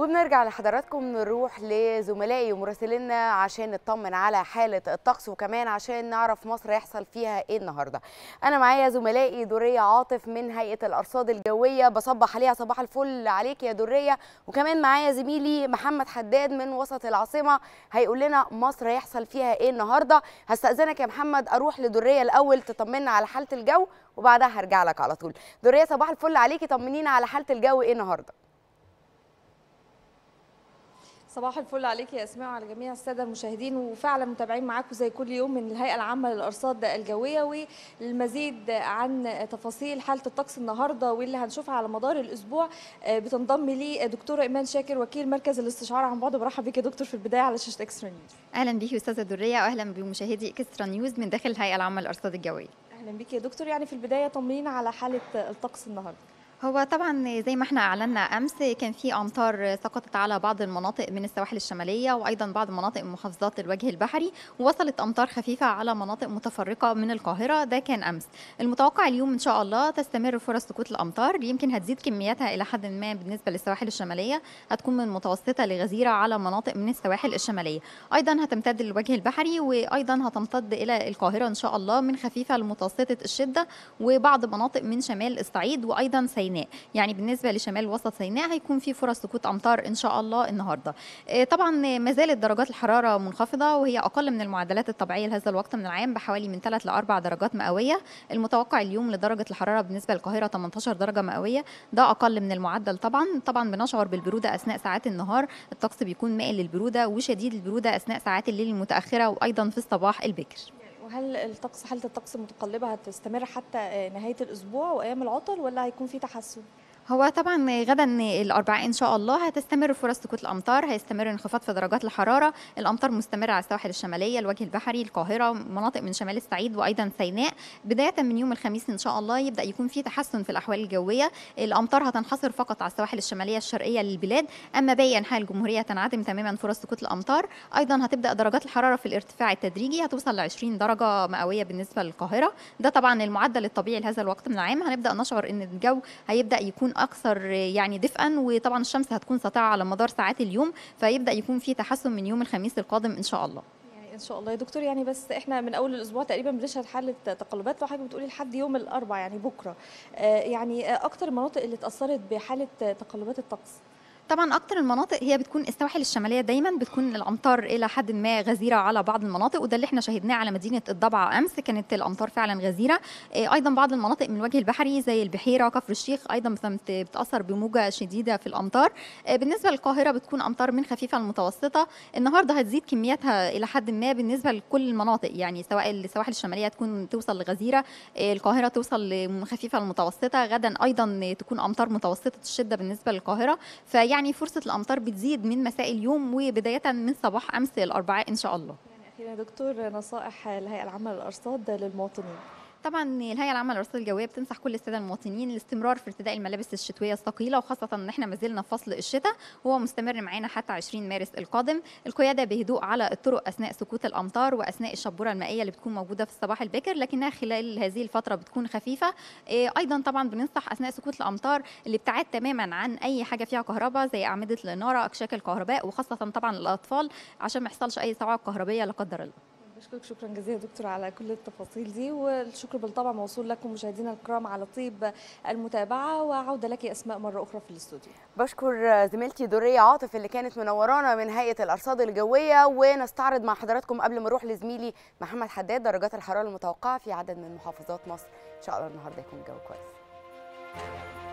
وبنرجع لحضراتكم نروح لزملائي ومراسلينا عشان نطمن على حالة الطقس وكمان عشان نعرف مصر يحصل فيها ايه النهارده. أنا معايا زملائي درية عاطف من هيئة الأرصاد الجوية بصبح عليها صباح الفل عليك يا درية وكمان معايا زميلي محمد حداد من وسط العاصمة هيقول لنا مصر هيحصل فيها ايه النهارده. هستأذنك يا محمد أروح لدرية الأول تطمنا على حالة الجو وبعدها هرجع لك على طول. درية صباح الفل عليكي طمنينا على حالة الجو ايه النهارده. صباح الفل عليك يا اسماء وعلى جميع الساده المشاهدين وفعلا متابعين معاكم زي كل يوم من الهيئه العامه للارصاد الجويه والمزيد عن تفاصيل حاله الطقس النهارده واللي هنشوفها على مدار الاسبوع بتنضم لي دكتوره ايمان شاكر وكيل مركز الاستشعار عن بعد برحب بك يا دكتور في البدايه على شاشه اكسترا نيوز اهلا بيكي استاذه دريه واهلا بمشاهدي اكسترا نيوز من داخل الهيئه العامه للارصاد الجويه اهلا بك يا دكتور يعني في البدايه طمنينا على حاله الطقس النهارده هو طبعا زي ما احنا اعلنا امس كان في امطار سقطت على بعض المناطق من السواحل الشماليه وايضا بعض مناطق من محافظات الوجه البحري ووصلت امطار خفيفه على مناطق متفرقه من القاهره ده كان امس المتوقع اليوم ان شاء الله تستمر فرص سقوط الامطار يمكن هتزيد كمياتها الى حد ما بالنسبه للسواحل الشماليه هتكون من متوسطه لغزيره على مناطق من السواحل الشماليه ايضا هتمتد للوجه البحري وايضا هتمتد الى القاهره ان شاء الله من خفيفه لمتوسطه الشده وبعض مناطق من شمال الصعيد وايضا سيناء سيناء يعني بالنسبه لشمال وسط سيناء هيكون في فرص سقوط امطار ان شاء الله النهارده طبعا ما زالت درجات الحراره منخفضه وهي اقل من المعدلات الطبيعيه لهذا الوقت من العام بحوالي من 3 ل 4 درجات مئويه المتوقع اليوم لدرجه الحراره بالنسبه للقاهره 18 درجه مئويه ده اقل من المعدل طبعا طبعا بنشعر بالبروده اثناء ساعات النهار الطقس بيكون مائل للبروده وشديد البروده اثناء ساعات الليل المتاخره وايضا في الصباح البكر وهل الطقس حاله الطقس المتقلبه هتستمر حتى نهايه الاسبوع وايام العطل ولا هيكون في تحسن؟ هو طبعا غدا الاربعاء ان شاء الله هتستمر فرص سقوط الامطار هيستمر انخفاض في درجات الحراره الامطار مستمره على السواحل الشماليه الوجه البحري القاهره مناطق من شمال الصعيد وايضا سيناء بدايه من يوم الخميس ان شاء الله يبدا يكون في تحسن في الاحوال الجويه الامطار هتنحصر فقط على السواحل الشماليه الشرقيه للبلاد اما باقي انحاء الجمهوريه تنعدم تماما فرص سقوط الامطار ايضا هتبدا درجات الحراره في الارتفاع التدريجي هتوصل ل 20 درجه مئويه بالنسبه للقاهره ده طبعا المعدل الطبيعي لهذا الوقت من العام هنبدا نشعر ان الجو هيبدا يكون اكثر يعني دفئا وطبعا الشمس هتكون ساطعه على مدار ساعات اليوم فيبدا يكون في تحسن من يوم الخميس القادم ان شاء الله يعني ان شاء الله يا دكتور يعني بس احنا من اول الاسبوع تقريبا بنشهد حاله تقلبات وحضرتك بتقولي لحد يوم الاربعاء يعني بكره آه يعني اكتر المناطق اللي اتاثرت بحاله تقلبات الطقس طبعا اكتر المناطق هي بتكون السواحل الشماليه دايما بتكون الامطار الى حد ما غزيره على بعض المناطق وده اللي احنا شاهدناه على مدينه الضبعه امس كانت الامطار فعلا غزيره ايضا بعض المناطق من الوجه البحري زي البحيره كفر الشيخ ايضا بتاثر بموجه شديده في الامطار بالنسبه للقاهره بتكون امطار من خفيفه لمتوسطه النهارده هتزيد كمياتها الى حد ما بالنسبه لكل المناطق يعني سواء السواحل الشماليه تكون توصل لغزيره القاهره توصل من خفيفه لمتوسطه غدا ايضا تكون امطار متوسطه الشده بالنسبه للقاهره في يعني فرصه الامطار بتزيد من مساء اليوم وبدايه من صباح امس الاربعاء ان شاء الله. يعني اخيرا يا دكتور نصائح الهيئه العامه للارصاد للمواطنين. طبعا الهيئه العامه للارصاد الجويه بتنصح كل الساده المواطنين الاستمرار في ارتداء الملابس الشتويه الثقيله وخاصه ان احنا ما زلنا في فصل الشتاء وهو مستمر معانا حتى 20 مارس القادم القياده بهدوء على الطرق اثناء سقوط الامطار واثناء الشبوره المائيه اللي بتكون موجوده في الصباح الباكر لكنها خلال هذه الفتره بتكون خفيفه ايضا طبعا بننصح اثناء سقوط الامطار الابتعاد تماما عن اي حاجه فيها كهرباء زي اعمده الاناره اكشاك الكهرباء وخاصه طبعا الاطفال عشان ما يحصلش اي صواعق كهربيه لا قدر الله بشكرك شكرا جزيلا دكتور على كل التفاصيل دي والشكر بالطبع موصول لكم مشاهدينا الكرام على طيب المتابعه وعوده لك اسماء مره اخرى في الاستوديو بشكر زميلتي دريه عاطف اللي كانت منورانا من هيئه الارصاد الجويه ونستعرض مع حضراتكم قبل ما نروح لزميلي محمد حداد درجات الحراره المتوقعه في عدد من محافظات مصر ان شاء الله النهارده يكون الجو كويس